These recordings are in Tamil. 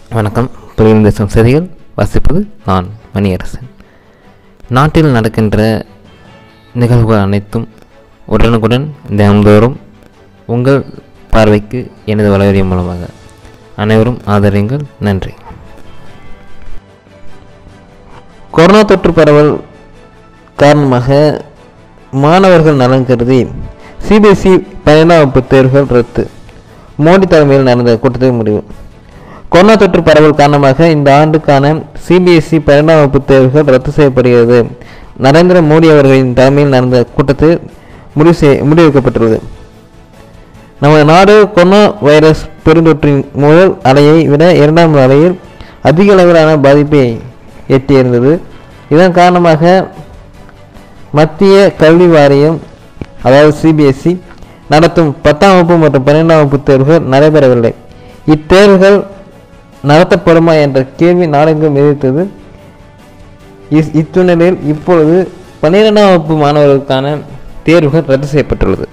வணக்கம் புலியின் தேசம் செய்திகள் வாசிப்பது நான் மணியரசன் நாட்டில் நடக்கின்ற நிகழ்வுகள் அனைத்தும் உடனுக்குடன் தினந்தோறும் உங்கள் பார்வைக்கு எனது வளவரி மூலமாக அனைவரும் ஆதரியுங்கள் நன்றி கொரோனா தொற்று பரவல் காரணமாக மாணவர்கள் நலன் கருதி சிபிஎஸ்இ பன்னெண்டாம் வகுப்பு தேர்வுகள் ரத்து மோடி தலைமையில் நடந்த கூட்டத்தில் முடிவு கொரோனா தொற்று பரவல் காரணமாக இந்த ஆண்டுக்கான சிபிஎஸ்இ பன்னெண்டாம் வகுப்பு தேர்வுகள் ரத்து செய்யப்படுகிறது நரேந்திர மோடி அவர்களின் தலைமையில் நடந்த கூட்டத்தில் முடிவு செய் முடிவெடுக்கப்பட்டுள்ளது நமது நாடு கொரோனா வைரஸ் பெருந்தொற்றின் முதல் அலையை விட இரண்டாம் அலையில் அதிக அளவிலான பாதிப்பை எட்டியிருந்தது இதன் காரணமாக மத்திய கல்வி வாரியம் அதாவது சிபிஎஸ்இ நடத்தும் பத்தாம் வகுப்பு மற்றும் பன்னிரெண்டாம் வகுப்பு தேர்வுகள் நடைபெறவில்லை இத்தேர்வுகள் நடத்தப்படுமா என்ற கேள்வி நாடெங்கும் எதிர்த்தது இஸ்- இச்சூழ்நிலையில் இப்பொழுது பன்னிரெண்டாம் வகுப்பு மாணவர்களுக்கான தேர்வுகள் ரத்து செய்யப்பட்டுள்ளது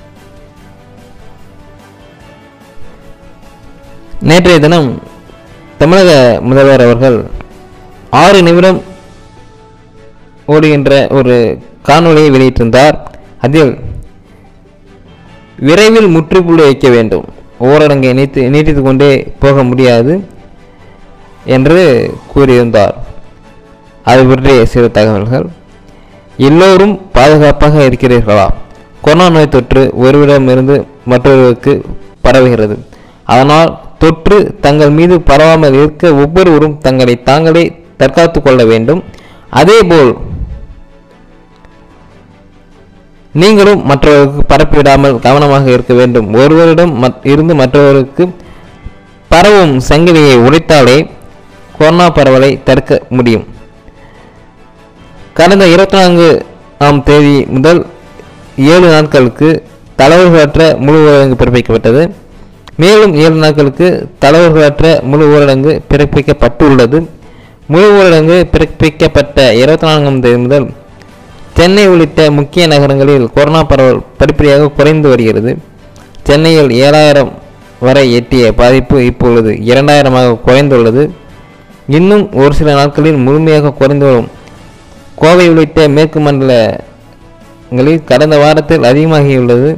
நேற்றைய தினம் தமிழக முதல்வர் அவர்கள் ஆறு நிமிடம் ஓடுகின்ற ஒரு காணொளியை வெளியிட்டிருந்தார் அதில் விரைவில் முற்றுப்புள்ளி வைக்க வேண்டும் ஊரடங்கை நீட்டு நீட்டித்து கொண்டே போக முடியாது என்று கூறியிருந்தார் அது பற்றிய சில தகவல்கள் எல்லோரும் பாதுகாப்பாக இருக்கிறீர்களா கொரோனா நோய் தொற்று ஒருவரிடமிருந்து மற்றொருவருக்கு பரவுகிறது அதனால் தொற்று தங்கள் மீது பரவாமல் இருக்க ஒவ்வொருவரும் தங்களை தாங்களே தற்காத்துக் கொள்ள வேண்டும் அதேபோல் நீங்களும் மற்றவருக்கு பரப்பிவிடாமல் கவனமாக இருக்க வேண்டும் ஒருவரிடம் மத்- இருந்து மற்றவருக்கு பரவும் சங்கிலியை உடைத்தாலே கொரோனா பரவலை தடுக்க முடியும் கடந்த இருபத்தி நான்கு ஆம் தேதி முதல் ஏழு நாட்களுக்கு தலைவர்களற்ற முழு ஊரடங்கு பிறப்பிக்கப்பட்டது மேலும் ஏழு நாட்களுக்கு தலைவர்களற்ற முழு ஊரடங்கு பிறப்பிக்கப்பட்டுள்ளது முழு ஊரடங்கு பிறப்பிக்கப்பட்ட இருபத்தி நான்காம் தேதி முதல் சென்னை உள்ளிட்ட முக்கிய நகரங்களில் கொரோனா பரவல் படிப்படியாக குறைந்து வருகிறது சென்னையில் ஏழாயிரம் வரை எட்டிய பாதிப்பு இப்பொழுது இரண்டாயிரமாக குறைந்துள்ளது இன்னும் ஒரு சில நாட்களில் முழுமையாக குறைந்து வரும் கோவை உள்ளிட்ட மேற்கு மண்டலங்களில் கடந்த வாரத்தில் அதிகமாகியுள்ளது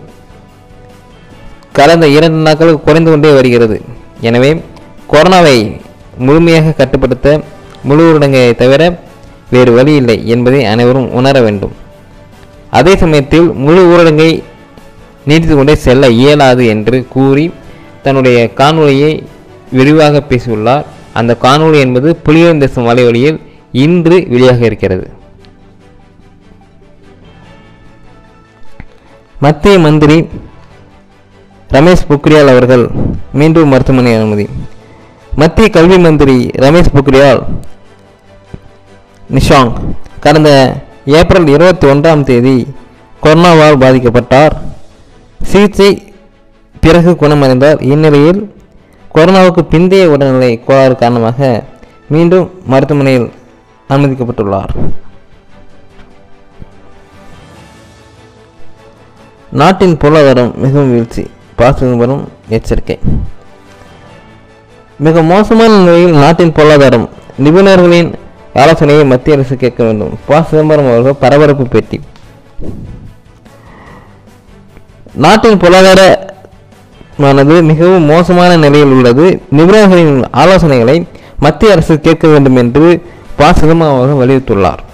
கடந்த இரண்டு நாட்களுக்கு குறைந்து கொண்டே வருகிறது எனவே கொரோனாவை முழுமையாக கட்டுப்படுத்த முழு ஊரடங்கை தவிர வேறு வழி இல்லை என்பதை அனைவரும் உணர வேண்டும் அதே சமயத்தில் முழு ஊரடங்கை நீட்டித்து கொண்டே செல்ல இயலாது என்று கூறி தன்னுடைய காணொளியை விரிவாக பேசியுள்ளார் அந்த காணொளி என்பது புலிகளின் தேசம் வலைவழியில் இன்று வெளியாக இருக்கிறது மத்திய மந்திரி ரமேஷ் பொக்ரியால் அவர்கள் மீண்டும் மருத்துவமனை அனுமதி மத்திய கல்வி மந்திரி ரமேஷ் பொக்ரியால் நிஷாங்க் கடந்த ஏப்ரல் இருபத்தி ஒன்றாம் தேதி கொரோனாவால் பாதிக்கப்பட்டார் சிகிச்சை பிறகு குணமடைந்தார் இந்நிலையில் கொரோனாவுக்கு பிந்தைய உடல்நிலை கோளாறு காரணமாக மீண்டும் மருத்துவமனையில் அனுமதிக்கப்பட்டுள்ளார் நாட்டின் பொருளாதாரம் மிகவும் வீழ்ச்சி ப சிதம்பரம் எச்சரிக்கை மிக மோசமான நிலையில் நாட்டின் பொருளாதாரம் நிபுணர்களின் ஆலோசனையை மத்திய அரசு கேட்க வேண்டும் ப சிதம்பரம் அவர்கள் பரபரப்பு பேட்டி நாட்டின் பொருளாதாரமானது மிகவும் மோசமான நிலையில் உள்ளது நிபுணர்களின் ஆலோசனைகளை மத்திய அரசு கேட்க வேண்டும் என்று ப சிதம்பரம் அவர்கள் வலியுறுத்தியுள்ளார்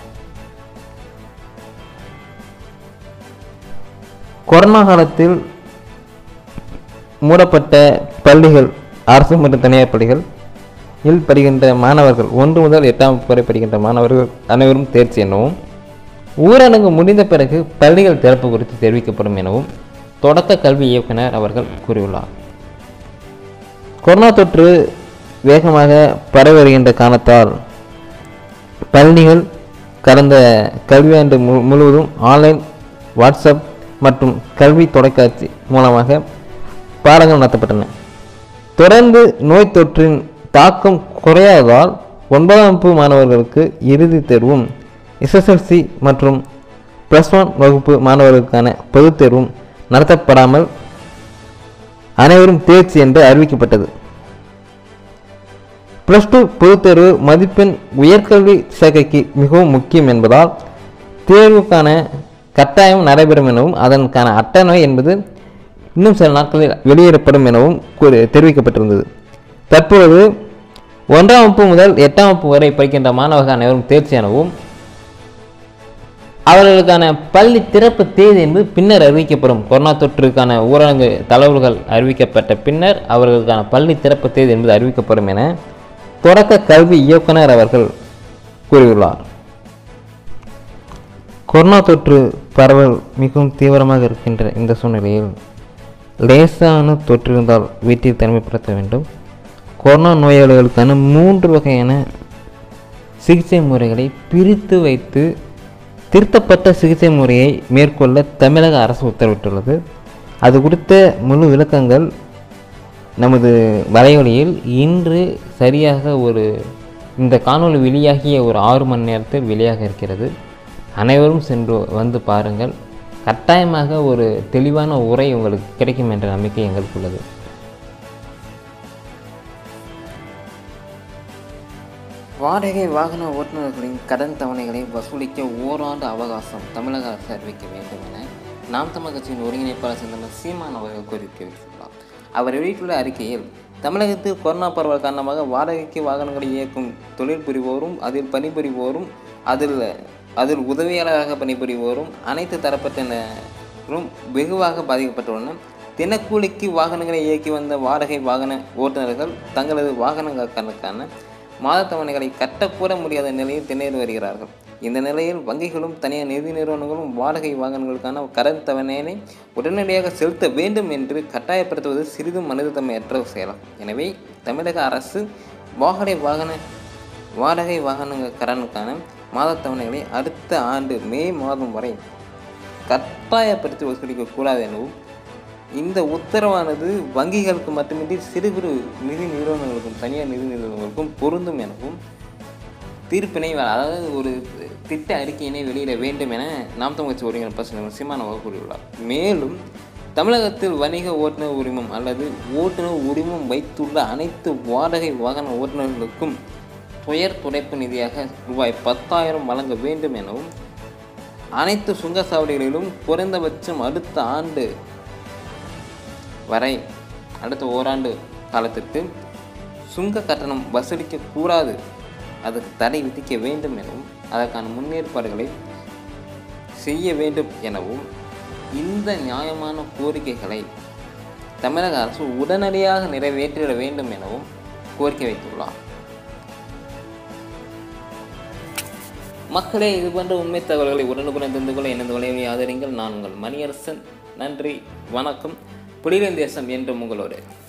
கொரோனா காலத்தில் மூடப்பட்ட பள்ளிகள் அரசு மற்றும் தனியார் பள்ளிகள் இல் படிக்கின்ற மாணவர்கள் ஒன்று முதல் எட்டாம் வகுப்பு வரை படிக்கின்ற மாணவர்கள் அனைவரும் தேர்ச்சி எனவும் ஊரடங்கு முடிந்த பிறகு பள்ளிகள் திறப்பு குறித்து தெரிவிக்கப்படும் எனவும் தொடக்க கல்வி இயக்குனர் அவர்கள் கூறியுள்ளார் கொரோனா தொற்று வேகமாக பரவி வருகின்ற காரணத்தால் பள்ளிகள் கடந்த கல்வியாண்டு மு- முழுவதும் ஆன்லைன் வாட்ஸ்அப் மற்றும் கல்வி தொலைக்காட்சி மூலமாக பாடங்கள் நடத்தப்பட்டன தொடர்ந்து நோய் தொற்றின் தாக்கம் குறையாததால் ஒன்பதாம் வகுப்பு மாணவர்களுக்கு இறுதித் தேர்வும் எஸ்எஸ்எல்சி மற்றும் ப்ளஸ் ஒன் வகுப்பு மாணவர்களுக்கான பொதுத் தேர்வும் நடத்தப்படாமல் அனைவரும் தேர்ச்சி என்று அறிவிக்கப்பட்டது ப்ளஸ் டூ பொதுத் தேர்வு மதிப்பெண் உயர்கல்வி சேர்க்கைக்கு மிகவும் முக்கியம் என்பதால் தேர்வுக்கான கட்டாயம் நடைபெறும் எனவும் அதற்கான அட்டணை என்பது இன்னும் சில நாட்களில் வெளியிடப்படும் எனவும் கூறி தெரிவிக்கப்பட்டிருந்தது தற்பொழுது ஒன்றாம் வகுப்பு முதல் எட்டாம் வகுப்பு வரை படிக்கின்ற மாணவர்கள் அனைவரும் தேர்ச்சி எனவும் அவர்களுக்கான பள்ளி திறப்பு தேதி என்பது பின்னர் அறிவிக்கப்படும் கொரோனா தொற்றுக்கான ஊரடங்கு தளர்வுகள் அறிவிக்கப்பட்ட பின்னர் அவர்களுக்கான பள்ளி திறப்பு தேதி என்பது அறிவிக்கப்படும் என தொடக்க கல்வி இயக்குனர் அவர்கள் கூறியுள்ளார் கொரோனா தொற்று பரவல் மிகவும் தீவிரமாக இருக்கின்ற இந்த சூழ்நிலையில் லேசான தொற்று இருந்தால் வீட்டில் தனிமைப்படுத்த வேண்டும் கொரோனா நோயாளிகளுக்கான மூன்று வகையான சிகிச்சை முறைகளை பிரித்து வைத்து திருத்தப்பட்ட சிகிச்சை முறையை மேற்கொள்ள தமிழக அரசு உத்தரவிட்டுள்ளது அது குறித்த முழு விளக்கங்கள் நமது வலையொலியில் இன்று சரியாக ஒரு இந்த காணொளி வெளியாகிய ஒரு ஆறு மணி நேரத்தில் வெளியாக இருக்கிறது அனைவரும் சென்று வந்து பாருங்கள் கட்டாயமாக ஒரு தெளிவான உரை உங்களுக்கு கிடைக்கும் என்ற நம்பிக்கை எங்களுக்கு உள்ளது வாடகை வாகன ஓட்டுநர்களின் கடன் தவணைகளை வசூலிக்க ஓராண்டு அவகாசம் தமிழக அரசு அறிவிக்க வேண்டும் என நாம் தமிழ் கட்சியின் ஒருங்கிணைப்பாளர் சிந்தனர் சீமான் அவர்கள் கோரிக்கை விடுத்துள்ளார் அவர் வெளியிட்டுள்ள அறிக்கையில் தமிழகத்தில் கொரோனா பரவல் காரணமாக வாடகைக்கு வாகனங்களை இயக்கும் தொழில் புரிவோரும் அதில் பணிபுரிவோரும் அதில் அதில் உதவியாளராக பணிபுரிவோரும் அனைத்து தரப்பட்டனரும் வெகுவாக பாதிக்கப்பட்டுள்ளனர் தினக்கூலிக்கு வாகனங்களை இயக்கி வந்த வாடகை வாகன ஓட்டுநர்கள் தங்களது வாகனங்களுக்கான மாத தவணைகளை கட்டக்கூட முடியாத நிலையில் திணறி வருகிறார்கள் இந்த நிலையில் வங்கிகளும் தனியார் நிதி நிறுவனங்களும் வாடகை வாகனங்களுக்கான கடன் தவணையை உடனடியாக செலுத்த வேண்டும் என்று கட்டாயப்படுத்துவது சிறிதும் மனிதத்தன்மையற்ற செயலாகும் எனவே தமிழக அரசு வாடகை வாகன வாடகை வாகன கடனுக்கான மாத தவணைகளை அடுத்த ஆண்டு மே மாதம் வரை கட்டாயப்படுத்தி வசூலிக்கக்கூடாது எனவும் இந்த உத்தரவானது வங்கிகளுக்கு மட்டுமின்றி சிறு குறு நிதி நிறுவனங்களுக்கும் தனியார் நிதி நிறுவனங்களுக்கும் பொருந்தும் எனவும் தீர்ப்பினை அதாவது ஒரு திட்ட அறிக்கையினை வெளியிட வேண்டும் என நாம் தமிழ் கட்சி ஒருங்கிணைப்பாளர் சீமான் அவர்கள் கூறியுள்ளார் மேலும் தமிழகத்தில் வணிக ஓட்டுநர் உரிமம் அல்லது ஓட்டுநர் உரிமம் வைத்துள்ள அனைத்து வாடகை வாகன ஓட்டுநர்களுக்கும் துயர் துடைப்பு நிதியாக ரூபாய் பத்தாயிரம் வழங்க வேண்டும் எனவும் அனைத்து சுங்கச்சாவடிகளிலும் குறைந்தபட்சம் அடுத்த ஆண்டு வரை அடுத்த ஓராண்டு காலத்திற்கு சுங்க கட்டணம் வசூலிக்க கூடாது அதுக்கு தடை விதிக்க வேண்டும் எனவும் அதற்கான முன்னேற்பாடுகளை செய்ய வேண்டும் எனவும் இந்த நியாயமான கோரிக்கைகளை தமிழக அரசு உடனடியாக நிறைவேற்றிட வேண்டும் எனவும் கோரிக்கை வைத்துள்ளார் மக்களே இது போன்ற உண்மை தகவல்களை உடனுக்குடன் தெரிந்து கொள்ள எனது வலையை ஆதரிங்கள் நான் உங்கள் மணியரசன் நன்றி வணக்கம் புலிகளின் தேசம் என்றும் உங்களோடு